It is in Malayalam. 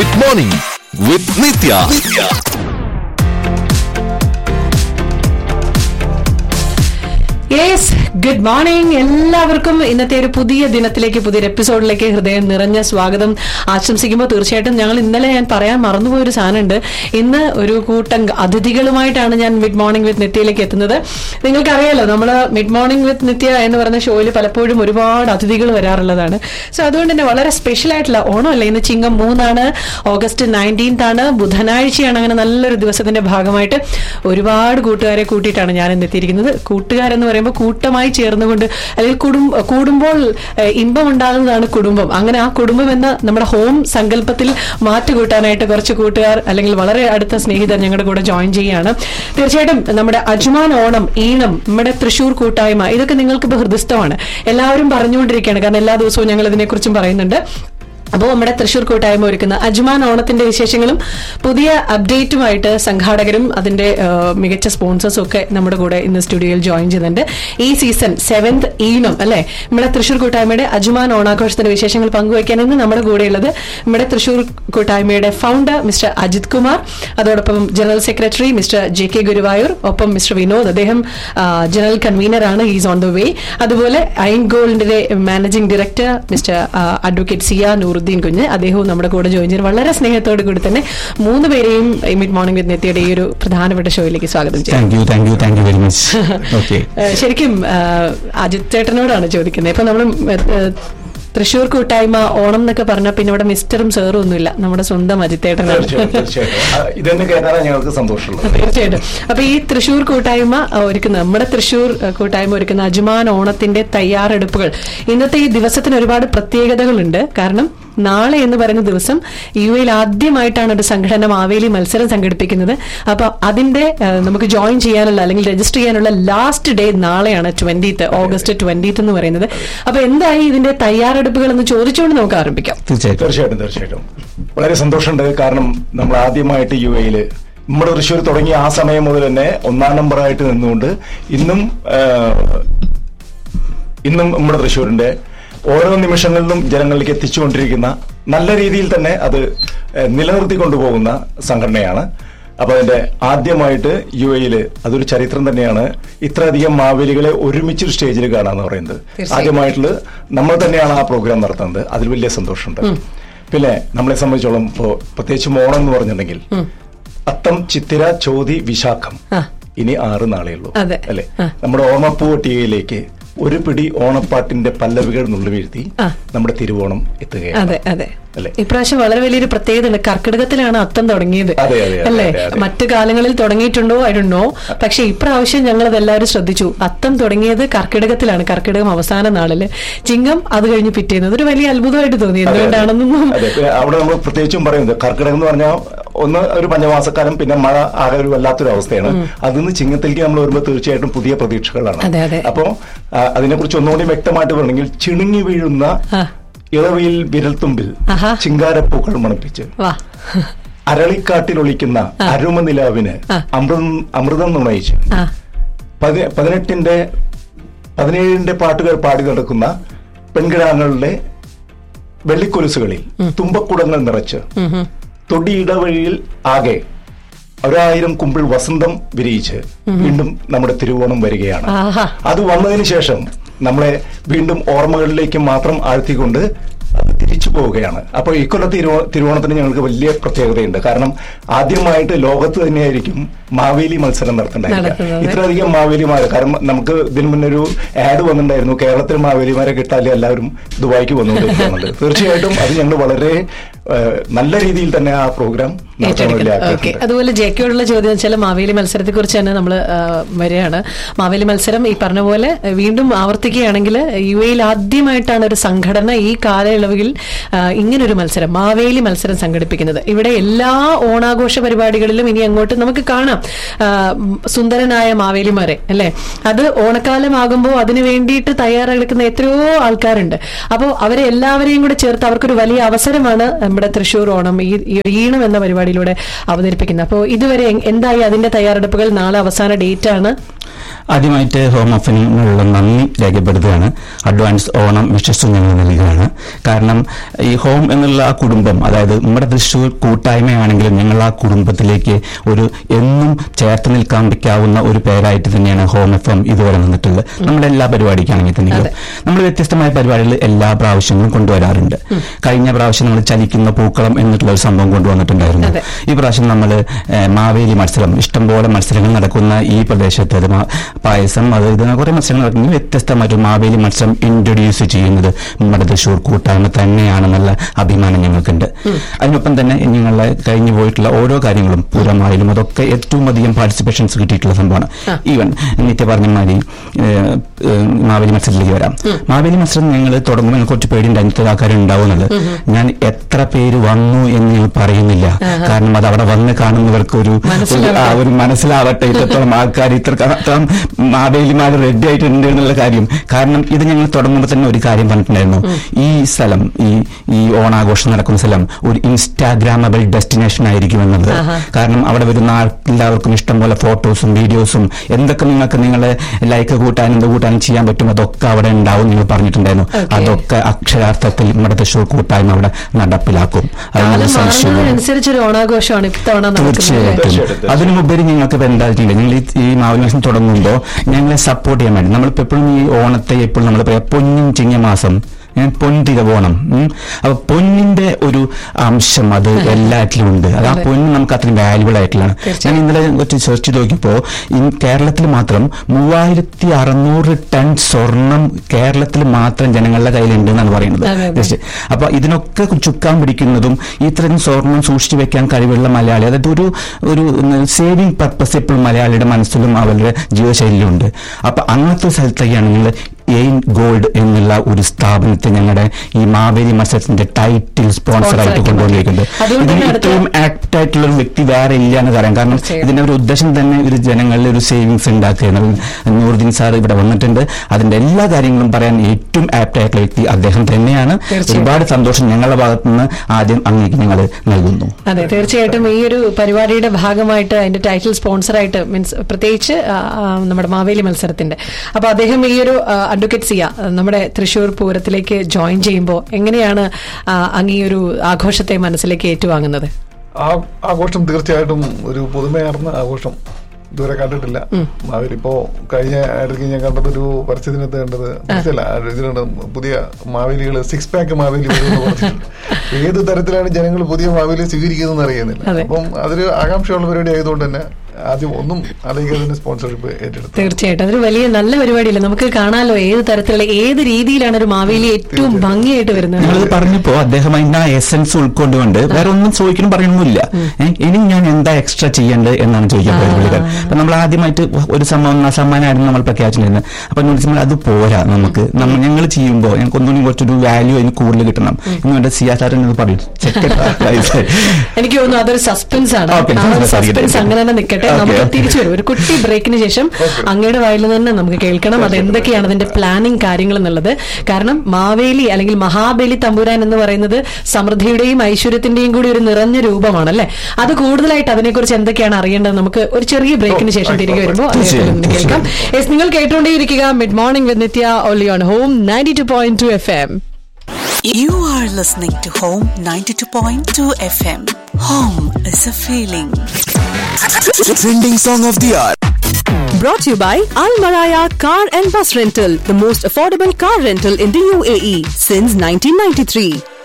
Mid morning with Nithya yes good morning എല്ലാവർക്കും ഇന്നത്തെ ഒരു പുതിയ ദിനത്തിലേക്ക് പുതിയൊരു എപ്പിസോഡിലേക്ക് ഹൃദയം നിറഞ്ഞ സ്വാഗതം ആശംസിക്കുമ്പോൾ തീർച്ചയായിട്ടും ഞങ്ങൾ ഇന്നലെ ഞാൻ പറയാൻ മറന്നുപോയ ഒരു സാധനമുണ്ട് ഇന്ന് ഒരു കൂട്ടം അതിഥികളുമായിട്ടാണ് ഞാൻ മിഡ് മോർണിംഗ് വിത്ത് നിത്യയിലേക്ക് എത്തുന്നത് നിങ്ങൾക്കറിയാലോ നമ്മൾ മിഡ് മോർണിംഗ് വിത്ത് നിത്യ എന്ന് പറയുന്ന ഷോയിൽ പലപ്പോഴും ഒരുപാട് അതിഥികൾ വരാറുള്ളതാണ് സോ അതുകൊണ്ട് തന്നെ വളരെ സ്പെഷ്യൽ ആയിട്ടുള്ള ഓണമല്ല ഇന്ന് ചിങ്ങം മൂന്നാണ് ഓഗസ്റ്റ് നയൻറ്റീൻത്ത് ആണ് ബുധനാഴ്ചയാണ് അങ്ങനെ നല്ലൊരു ദിവസത്തിന്റെ ഭാഗമായിട്ട് ഒരുപാട് കൂട്ടുകാരെ കൂട്ടിയിട്ടാണ് ഞാൻ ഇന്ന് എത്തിയിരിക്കുന്നത് കൂട്ടുകാരെന്ന് പറയുമ്പോൾ കൂട്ടമായി ചേർന്നുകൊണ്ട് അല്ലെങ്കിൽ കുടും കൂടുമ്പോൾ ഏഹ്, ഇമ്പം ഉണ്ടാകുന്നതാണ് കുടുംബം അങ്ങനെ ആ കുടുംബം എന്ന നമ്മുടെ ഹോം സങ്കല്പത്തിൽ മാറ്റുകൂട്ടാനായിട്ട് കുറച്ച് കൂട്ടുകാർ അല്ലെങ്കിൽ വളരെ അടുത്ത സ്നേഹിതർ ഞങ്ങളുടെ കൂടെ ജോയിൻ ചെയ്യുകയാണ് തീർച്ചയായിട്ടും നമ്മുടെ അജ്മാൻ ഓണം ഈണം നമ്മുടെ തൃശൂർ കൂട്ടായ്മ ഇതൊക്കെ നിങ്ങൾക്ക് ഇപ്പോൾ ഹൃദയസ്ഥമാണ് എല്ലാവരും പറഞ്ഞുകൊണ്ടിരിക്കുകയാണ് കാരണം എല്ലാ ദിവസവും ഞങ്ങൾ ഇതിനെക്കുറിച്ചും പറയുന്നുണ്ട് അപ്പോൾ നമ്മുടെ തൃശൂർ കൂട്ടായ്മ ഒരുക്കുന്ന അജ്മാൻ ഓണത്തിന്റെ വിശേഷങ്ങളും പുതിയ അപ്ഡേറ്റുമായിട്ട് സംഘാടകരും അതിന്റെ ആ, മികച്ച സ്പോൺസേഴ്സും ഒക്കെ നമ്മുടെ കൂടെ ഇന്ന് സ്റ്റുഡിയോയിൽ ജോയിൻ ചെയ്യുന്നുണ്ട് ഈ സീസൺ സെവന്ത് ഈണം അല്ലെ നമ്മുടെ തൃശൂർ കൂട്ടായ്മയുടെ അജ്മാൻ ഓണാഘോഷത്തിന്റെ വിശേഷങ്ങൾ പങ്കുവയ്ക്കാൻ ഇന്ന് നമ്മുടെ കൂടെയുള്ളത് നമ്മുടെ തൃശൂർ കൂട്ടായ്മയുടെ ഫൗണ്ടർ മിസ്റ്റർ അജിത് കുമാർ അതോടൊപ്പം general secretary mister J K Guruvayur ഒപ്പം മിസ്റ്റർ വിനോദ് അദ്ദേഹം ആ, ജനറൽ കൺവീനർ ആണ് ഈസ് ഓൺ ദ വേ അതുപോലെ ഐൻ ഗോൾഡിന്റെ മാനേജിംഗ് ഡയറക്ടർ മിസ്റ്റർ ആ, അഡ്വക്കേറ്റ് സിയ നൂറുദ്ദീൻ കുഞ്ഞ് അദ്ദേഹവും നമ്മുടെ കൂടെ ജോയിൻ ചെയ്ത് വളരെ സ്നേഹത്തോടു കൂടി തന്നെ മൂന്ന് പേരെയും ഈ മിഡ് മോർണിംഗ് വിത്ത് നെത്തിയുടെ ഈ ഒരു പ്രധാനപ്പെട്ട ഷോയിലേക്ക് സ്വാഗതം ചെയ്യും thank you thank you thank you very much okay ഏഹ് ശരിക്കും ഏഹ് അജിത് ചേട്ടനോടാണ് ചോദിക്കുന്നത് ഇപ്പൊ നമ്മൾ തൃശ്ശൂർ കൂട്ടായ്മ ഓണം എന്നൊക്കെ പറഞ്ഞാൽ പിന്നെ ഇവിടെ മിസ്റ്ററും സാറും ഒന്നുമില്ല നമ്മുടെ സ്വന്തം അജിത് ചേട്ടനാണ് തീർച്ചയായും തീർച്ചയായും ആ, ഇതെന്നെ കേട്ടാലാണ് ഞങ്ങൾക്ക് സന്തോഷമുള്ളത് തീർച്ചയായിട്ടും അപ്പൊ ഈ തൃശൂർ കൂട്ടായ്മ അഹ്, ഒരുക്കുന്ന നമ്മുടെ തൃശൂർ അഹ്, കൂട്ടായ്മ ഒരുക്കുന്ന അജ്മാൻ ഓണത്തിന്റെ തയ്യാറെടുപ്പുകൾ ഇന്നത്തെ ഈ ദിവസത്തിന് ഒരുപാട് പ്രത്യേകതകളുണ്ട് കാരണം നാളെ എന്ന് പറയുന്ന ദിവസം യു എയിൽ ആദ്യമായിട്ടാണ് ഒരു സംഘടന മാവേലി മത്സരം സംഘടിപ്പിക്കുന്നത് അപ്പൊ അതിന്റെ അഹ്, നമുക്ക് ജോയിൻ ചെയ്യാനുള്ള അല്ലെങ്കിൽ രജിസ്റ്റർ ചെയ്യാനുള്ള ലാസ്റ്റ് ഡേ നാളെയാണ് ട്വന്റീത്ത് ഓഗസ്റ്റ് ട്വന്റീത്ത് എന്ന് പറയുന്നത് അപ്പൊ എന്തായി ഇതിന്റെ തയ്യാറെടുപ്പുകൾ എന്ന് ചോദിച്ചുകൊണ്ട് നമുക്ക് ആരംഭിക്കാം തീർച്ചയായിട്ടും തീർച്ചയായിട്ടും തീർച്ചയായിട്ടും വളരെ സന്തോഷമുണ്ട് കാരണം നമ്മൾ ആദ്യമായിട്ട് യു എയിൽ നമ്മുടെ തൃശ്ശൂർ തുടങ്ങിയ ആ സമയം മുതൽ തന്നെ ഒന്നാം നമ്പറായിട്ട് നിന്നുകൊണ്ട് ഇന്നും ആ, ഇന്നും നമ്മുടെ തൃശ്ശൂരിന്റെ ഓരോ നിമിഷങ്ങളിലും ജനങ്ങളിലേക്ക് എത്തിച്ചുകൊണ്ടിരിക്കുന്ന നല്ല രീതിയിൽ തന്നെ അത് ഏഹ്, നിലനിർത്തി കൊണ്ടുപോകുന്ന സംഘടനയാണ് അപ്പൊ അതിന്റെ ആദ്യമായിട്ട് യു എയില് അതൊരു ചരിത്രം തന്നെയാണ് ഇത്രയധികം മാവേലികളെ ഒരുമിച്ച് ഒരു സ്റ്റേജിൽ കാണാന്ന് പറയുന്നത് തീർച്ചയായും. ആദ്യമായിട്ടുള്ള നമ്മൾ തന്നെയാണ് ആ പ്രോഗ്രാം നടത്തുന്നത് അതിൽ വലിയ സന്തോഷമുണ്ട് പിന്നെ നമ്മളെ സംബന്ധിച്ചോളം ഇപ്പോ പ്രത്യേകിച്ച് ഓണം എന്ന് പറഞ്ഞിട്ടുണ്ടെങ്കിൽ അത്തം ചിത്തിര ചോതി വിശാഖം ആ. ഇനി ആറ് നാളേ ഉള്ളൂ അതെ. അല്ലെ ആ. നമ്മുടെ ഓണപ്പൂ ടികയിലേക്ക് ഒരു പിടി ഓണപ്പാട്ടിന്റെ പല്ലവികൾ നുള്ളി വീഴ്ത്തി ആ. നമ്മുടെ തിരുവോണം എത്തുകയാണ് അതെ അതെ അല്ലേ? ഇപ്രാവശ്യം വളരെ വലിയൊരു പ്രത്യേകത ഉണ്ട് കർക്കിടകത്തിലാണ് അത്തം തുടങ്ങിയത് അതെ, അതെ, അതെ, അല്ലേ അതെ, അതെ. മറ്റു കാലങ്ങളിൽ തുടങ്ങിയിട്ടുണ്ടോ ഐഡോ പക്ഷെ ഇപ്രാവശ്യം ഞങ്ങൾ അതെല്ലാവരും ശ്രദ്ധിച്ചു അത്തം തുടങ്ങിയത് കർക്കിടകത്തിലാണ് കർക്കിടകം അവസാന നാളില് ചിങ്ങം അത് കഴിഞ്ഞ് പിറ്റേന്ന് അതൊരു വലിയ അത്ഭുതമായിട്ട് തോന്നി അതെ, അതെ. എന്തുകൊണ്ടാണെന്നൊന്നും അതെ പിന്നെ അവിടെ നമ്മൾ പ്രത്യേകിച്ചും പറയുന്നത് കർക്കിടകം എന്ന് പറഞ്ഞാൽ ഒന്ന് ഒരു പഞ്ചമാസക്കാലം പിന്നെ മഴ ആകെ ഒരു വല്ലാത്തൊരു അവസ്ഥയാണ് അതിന്ന് ചിങ്ങത്തിലേക്ക് നമ്മൾ വരുമ്പോൾ തീർച്ചയായിട്ടും പുതിയ പ്രതീക്ഷകളാണ് അതെ, അതെ. അപ്പോ ആ, അതിനെക്കുറിച്ച് ഒന്നുകൂടി വ്യക്തമായിട്ട് പറഞ്ഞെങ്കിൽ ചിണുങ്ങി വീഴുന്ന ആ. ഇളവയിൽ വിരൽത്തുമ്പിൽ ആഹാ. ചിങ്കാരപ്പൂക്കൾ മണപ്പിച്ച് വാ അരളിക്കാട്ടിലൊളിക്കുന്ന അരുമനിലാവിന് ആ. അമൃതം അമൃതം നുണയിച്ച് ആ പതി- പതിനെട്ടിന്റെ പതിനേഴിന്റെ പാട്ടുകൾ പാടി നടക്കുന്ന പെൺകിടാങ്ങളുടെ വെള്ളിക്കൊലുസുകളിൽ തുമ്പക്കുടങ്ങൾ നിറച്ച് ഉം ഉം. തൊടിയിടവഴിയിൽ ആകെ ഒരായിരം കുമ്പിൾ വസന്തം വിരിയിച്ച് വീണ്ടും നമ്മുടെ തിരുവോണം വരികയാണ് ആഹാ. അത് വന്നതിന് ശേഷം നമ്മളെ വീണ്ടും ഓർമ്മകളിലേക്ക് മാത്രം ആഴ്ത്തിക്കൊണ്ട് അത് തിരിച്ചു പോവുകയാണ് അപ്പോൾ ഇക്കൊല്ലത്തെ തിരുവോ തിരുവോണത്തിന് ഞങ്ങൾക്ക് വലിയ പ്രത്യേകതയുണ്ട് കാരണം ആദ്യമായിട്ട് ലോകത്ത് തന്നെയായിരിക്കും മാവേലി മത്സരം നടത്തേണ്ടായിരിക്കുക നടത്തുന്നത്. ഇത്രയധികം മാവേലിമാര് കാരണം നമുക്ക് ഇതിനു മുന്നേ ഒരു ആഡ് വന്നിട്ടുണ്ടായിരുന്നു കേരളത്തിൽ മാവേലിമാരെ കിട്ടാതെ എല്ലാവരും ദുബായിക്ക് വന്നുകൊണ്ടിരിക്കുന്നുണ്ട് തീർച്ചയായിട്ടും അത് ഞങ്ങൾ വളരെ ഏഹ്, നല്ല രീതിയിൽ തന്നെ ആ പ്രോഗ്രാം നടത്താൻ വേണ്ടി ഓക്കെ ആക്കിയിട്ടുണ്ട് അതുപോലെ ജെക്കയോടുള്ള ചോദ്യം വെച്ചാൽ മാവേലി മത്സരത്തെ കുറിച്ച് തന്നെ നമ്മൾ വരികയാണ് മാവേലി മത്സരം ഈ പറഞ്ഞ പോലെ ആ, വീണ്ടും ആവർത്തിക്കുകയാണെങ്കിൽ യു എയിൽ ആദ്യമായിട്ടാണ് ഒരു സംഘടന ഈ കാലയളവിൽ ആ, ഇങ്ങനൊരു മത്സരം മാവേലി മത്സരം സംഘടിപ്പിക്കുന്നത് ഇവിടെ എല്ലാ ഓണാഘോഷ പരിപാടികളിലും ഇനി അങ്ങോട്ട് നമുക്ക് കാണാം ആ, ഉം, സുന്ദരനായ മാവേലിമാരെ അല്ലെ അത് ഓണക്കാലമാകുമ്പോൾ അതിനു വേണ്ടിയിട്ട് തയ്യാറെടുക്കുന്ന എത്രയോ ആൾക്കാരുണ്ട് അപ്പോൾ അവരെ എല്ലാവരെയും കൂടെ ചേർത്ത് അവർക്കൊരു വലിയ അവസരമാണ് നമ്മുടെ തൃശ്ശൂർ ഓണം ഈ ഈ ഈണം എന്ന പരിപാടിയിലൂടെ അവതരിപ്പിക്കുന്നത് അപ്പോൾ ഇതുവരെ എ- എന്തായി അതിന്റെ തയ്യാറെടുപ്പുകൾ നാളെ അവസാന ഡേറ്റ് ആണ് ആദ്യമായിട്ട് ഹോം ഓഫിനുള്ള നന്ദി രേഖപ്പെടുത്തുകയാണ് അഡ്വാൻസ് ഓണം വിശ്വസും ഞങ്ങൾ നൽകുകയാണ് കാരണം ഈ ഹോം എന്നുള്ള ആ കുടുംബം അതായത് നമ്മുടെ തൃശ്ശൂർ കൂട്ടായ്മയാണെങ്കിലും ഞങ്ങൾ ആ കുടുംബത്തിലേക്ക് ഒരു എന്നും ചേർത്ത് നിൽക്കാൻ പറ്റാവുന്ന ഒരു പേരായിട്ട് തന്നെയാണ് ഹോം എഫ് എം ഇതുവരെ നിന്നിട്ടുള്ളത് നമ്മുടെ എല്ലാ പരിപാടിക്കാണെങ്കിൽ തന്നെയും നമ്മൾ വ്യത്യസ്തമായ പരിപാടികൾ എല്ലാ പ്രാവശ്യങ്ങളും കൊണ്ടുവരാറുണ്ട് കഴിഞ്ഞ പ്രാവശ്യം നമ്മൾ ചലിക്കുന്ന പൂക്കളം എന്നിട്ടുള്ള ഒരു സംഭവം കൊണ്ടുവന്നിട്ടുണ്ടായിരുന്നു അതെ. ഈ പ്രാവശ്യം നമ്മൾ മാവേലി മത്സരം ഇഷ്ടംപോലെ മത്സരങ്ങൾ നടക്കുന്ന ഈ പ്രദേശത്ത് അത് മാ- പായസം അത് ഇത് കുറെ മത്സരങ്ങൾ നടക്കുന്നു വ്യത്യസ്തമായിട്ട് മാവേലി മത്സരം ഇൻട്രൊഡ്യൂസ് ചെയ്യുന്നത് നമ്മുടെ തൃശ്ശൂർ കൂട്ടായ്മ തന്നെയാണെന്നുള്ള അഭിമാനം ഞങ്ങൾക്കുണ്ട് അതിനൊപ്പം തന്നെ ഞങ്ങളെ കഴിഞ്ഞു പോയിട്ടുള്ള ഓരോ കാര്യങ്ങളും പൂരമായാലും അതൊക്കെ ഏറ്റവും അധികം പാർട്ടിസിപ്പേഷൻസ് കിട്ടിയിട്ടുള്ള സംഭവമാണ് ഈവൻ നിത്യ പറഞ്ഞ മാതിരി ഏഹ്, ഏഹ്, മാവേലി മത്സരത്തിലേക്ക് വരാം മാവേലി മത്സരം ഞങ്ങൾ തുടങ്ങുമ്പോൾ എനിക്ക് കുറച്ച് പേടിയുണ്ട് അതിനകത്ത് ആൾക്കാർ ഉണ്ടാവുന്നുള്ളത് ഞാൻ എത്ര പേര് വന്നു എന്ന് ഞാൻ പറയുന്നില്ല കാരണം അത് അവിടെ വന്ന് കാണുന്നവർക്ക് ഒരു ഒരു- മനസ്സിലാവട്ടെ. ആ, ഒരു മനസ്സിലാവട്ടെ ഇത്രത്തോളം ആൾക്കാർ ഇത്ര അത്രയും മാവേലിമാർ റെഡി ആയിട്ടുണ്ട് എന്നുള്ള കാര്യം കാരണം ഇത് ഞങ്ങൾ തുടങ്ങുമ്പോൾ തന്നെ ഒരു കാര്യം പറഞ്ഞിട്ടുണ്ടായിരുന്നു ഈ സ്ഥലം ഈ ഈ ഓണാഘോഷം നടക്കുന്ന സ്ഥലം ഒരു ഇൻസ്റ്റാഗ്രാമബിൾ ഡെസ്റ്റിനേഷൻ ആയിരിക്കും എന്നുള്ളത് കാരണം അവിടെ വരുന്ന ആൾ- എല്ലാവർക്കും ഇഷ്ടംപോലെ ഫോട്ടോസും വീഡിയോസും എന്തൊക്കെ നിങ്ങൾക്ക് നിങ്ങളെ ലൈക്ക് കൂട്ടാനും എന്ത് കൂട്ടാനും ചെയ്യാൻ പറ്റും അതൊക്കെ അവിടെ ഉണ്ടാവും നിങ്ങൾ പറഞ്ഞിട്ടുണ്ടായിരുന്നു Okay. അതൊക്കെ അക്ഷരാർത്ഥത്തിൽ നമ്മുടെ തൃശ്ശൂർ കൂട്ടായ്മ അവിടെ നടപ്പിലാക്കും കാലം അതിനൊരു സംശയമില്ല മാറുന്നതിനനുസരിച്ചൊരു ഓണാഘോഷമാണ് ഇത്തവണ നടക്കുന്നത് തീർച്ചയായിട്ടും തീർച്ചയായിട്ടും. അതിനുമുപരി നിങ്ങൾക്ക് ഇപ്പൊ എന്താ വെച്ചിട്ടുണ്ടെങ്കിൽ നിങ്ങൾ ഈ- ഈ മാവൽ മാസം തുടങ്ങുമ്പോൾ ഞങ്ങളെ സപ്പോർട്ട് ചെയ്യാൻ വേണ്ടി നമ്മളിപ്പോ എപ്പോഴും ഈ ഓണത്തെ എപ്പോഴും നമ്മൾ പറയാം പൊന്നിൻ ചിങ്ങ മാസം ഏ, പൊൻതിരവോണം ഉം. അപ്പൊ പൊന്നിന്റെ ഒരു അംശം അത് എല്ലാറ്റിലും ഉണ്ട് അത് ആ അതെ. പൊന്ന് നമുക്ക് അത്രയും വാല്യുബിൾ ആയിട്ടുള്ളതാണ് ഞാൻ തീർച്ചയായും. ഇന്നലെ കുറച്ച് സെർച്ച് ചെയ്ത് നോക്കിയപ്പോ ഇൻ കേരളത്തിൽ മാത്രം മൂവായിരത്തി അറുന്നൂറ് ടൺ സ്വർണം കേരളത്തിൽ മാത്രം ജനങ്ങളുടെ കയ്യിലുണ്ട് എന്നാണ് പറയുന്നത് അതെ, അതെ. ജസ്റ്റ് അപ്പൊ ഇതിനൊക്കെ ചുക്കാൻ പിടിക്കുന്നതും ഇത്രയും സ്വർണം സൂക്ഷിച്ചു വെക്കാൻ കഴിവുള്ള മലയാളി അതായത് ഒരു ഒരു സേവിങ് പർപ്പസ് എപ്പോഴും മലയാളിയുടെ മനസ്സിലും അവരുടെ ജീവിതശൈലിയിലും ഉണ്ട് അപ്പൊ അങ്ങനത്തെ സ്ഥലത്തേക്കാണ് നിങ്ങൾ എയിൻ ഗോൾഡ് എന്നുള്ള ഒരു സ്ഥാപനത്തെ ഞങ്ങളുടെ ഈ മാവേലി മത്സരത്തിന്റെ ടൈറ്റിൽ സ്പോൺസർ ആയിട്ട് ആക്കി കൊണ്ടുവന്നിരിക്കുന്നത് അതുകൊണ്ട് ഇതിന് തന്നെ അടുത്ത- ഇത്രയും ആപ്റ്റ് ആയിട്ടുള്ള ഒരു വ്യക്തി വേറെ ഇല്ല എന്ന് പറയാം കാരണം തീർച്ചയായും. ഇതിന്റെ ഒരു ഉദ്ദേശം തന്നെ ഒരു ജനങ്ങളിൽ ഒരു സേവിങ്സ് ഉണ്ടാക്കുക എന്നുള്ളത് നൂറുദ്ദീൻ സാർ ഇവിടെ വന്നിട്ടുണ്ട് അതിന്റെ എല്ലാ കാര്യങ്ങളും പറയാൻ ഏറ്റവും ആപ്റ്റ് ആയിട്ടുള്ള വ്യക്തി അദ്ദേഹം തന്നെയാണ് തീർച്ചയായും. ഒരുപാട് സന്തോഷം ഞങ്ങളുടെ ഭാഗത്തു നിന്ന് ആദ്യം അങ്ങേക്ക് ഞങ്ങൾ നൽകുന്നു അതെ തീർച്ചയായിട്ടും ഈ ഒരു പരിപാടിയുടെ ഭാഗമായിട്ട് അതിന്റെ ടൈറ്റിൽ സ്പോൺസറായിട്ട് മീൻസ് പ്രത്യേകിച്ച് ആ, ആ, നമ്മുടെ മാവേലി മത്സരത്തിന്റെ അപ്പൊ അദ്ദേഹം ഈ ഒരു അഡ്വക്കേറ്റ് സിയ ആ, നമ്മുടെ തൃശൂർ പൂരത്തിലേക്ക് ജോയിൻ ചെയ്യുമ്പോൾ എങ്ങനെയാണ് ആ, അങ്ങ് ഈ ഒരു ആഘോഷത്തെ മനസ്സിലേക്ക് ഏറ്റുവാങ്ങുന്നത് ആ ആഘോഷം തീർച്ചയായിട്ടും ഒരു പുതുമയാർന്ന ആഘോഷം ഇതുവരെ കണ്ടിട്ടില്ല മാവേലി ഇപ്പോ കഴിഞ്ഞ ഇടയ്ക്ക് ഞാൻ കണ്ടത് ഒരു പരസ്യത്തിനകത്ത് കണ്ടത് പരസ്യമല്ല ഇതിലുണ്ട് പുതിയ മാവേലികൾ സിക്സ് പാക്ക് മാവേലി വരുമെന്ന് പറഞ്ഞിട്ടുണ്ട്. ഏത് തരത്തിലാണ് ജനങ്ങൾ പുതിയ മാവേലി സ്വീകരിക്കുന്നതെന്ന് അറിയുന്നില്ല അതെ. അപ്പം അതൊരു ആകാംക്ഷയുള്ള പരിപാടി ആയതുകൊണ്ട് തന്നെ ആദ്യം ഒന്നും അല്ലെങ്കിൽ അതിന്റെ സ്പോൺസർഷിപ്പ് ഏറ്റെടുത്തു തീർച്ചയായിട്ടും അതൊരു വലിയ നല്ല പരിപാടിയല്ലേ നമുക്ക് കാണാലോ ഏത് തരത്തിലുള്ള ഏത് രീതിയിലാണ് ഒരു മാവേലി ഏറ്റവും ഭംഗിയായിട്ട് വരുന്നത് ഞങ്ങളത് പറഞ്ഞപ്പോ അദ്ദേഹം അതിന്റെ ആ എസൻസ് ഉൾക്കൊണ്ടുകൊണ്ട് വേറെ ഒന്നും ചോദിക്കണം പറയണമെന്നില്ല ഏ, ഇനി ഞാൻ എന്താ എക്സ്ട്രാ ചെയ്യേണ്ടത് എന്നാണ് ചോദിക്കാൻ പോയത് പുള്ളിക്കാരൻ അപ്പൊ നമ്മൾ ആദ്യമായിട്ട് ഒരു സമ്മാനം ആ സമ്മാനമായിരുന്നു നമ്മൾ പ്രഖ്യാപിച്ചിരുന്നത് അപ്പൊ എന്നോട് ചോദിച്ചപ്പോൾ അത് പോരാ നമുക്ക് നമ്മൾ ഞങ്ങൾ ചെയ്യുമ്പോൾ ഞങ്ങൾക്ക് ഒന്നുകൂടി കുറച്ചൊരു വാല്യൂ അതിന് കൂടുതൽ കിട്ടണം എന്നുകൊണ്ട് സിയാസാറിനത് പറയും ചെക്കൻ എനിക്ക് തോന്നുന്നു അതൊരു സസ്പെൻസ് ആണ് Okay, ആ ഒരു sorry. സസ്പെൻസ് അങ്ങനെ തന്നെ നിൽക്കട്ടെ Okay, നമുക്ക് okay. തിരിച്ചു വരും ഒരു കുട്ടി ബ്രേക്കിന് ശേഷം അങ്ങയുടെ വായിൽ തന്നെ നമുക്ക് കേൾക്കണം അത് എന്തൊക്കെയാണ് അതിന്റെ പ്ലാനിങ് കാര്യങ്ങൾ എന്നുള്ളത് കാരണം മാവേലി അല്ലെങ്കിൽ മഹാബലി തമ്പുരാൻ എന്ന് പറയുന്നത് സമൃദ്ധിയുടെയും ഐശ്വര്യത്തിന്റെയും കൂടി ഒരു നിറഞ്ഞ രൂപമാണ് അല്ലെ അത് കൂടുതലായിട്ട് അതിനെക്കുറിച്ച് എന്തൊക്കെയാണ് അറിയേണ്ടത് നമുക്ക് ഒരു ചെറിയ ബ്രേക്കിന് ശേഷം തിരികെ വരുമ്പോൾ തീർച്ചയായും, അതേപോലെ കേൾക്കാം യെസ് നിങ്ങൾ കേട്ടുകൊണ്ടേയിരിക്കുക mid morning with Nithya only on home ninety two point two F M You are listening to Home 92.2 FM. Home is a feeling. Trending song of the hour. Brought to you by Al Maraya Car and Bus Rental, the most affordable car rental in the UAE since 1993.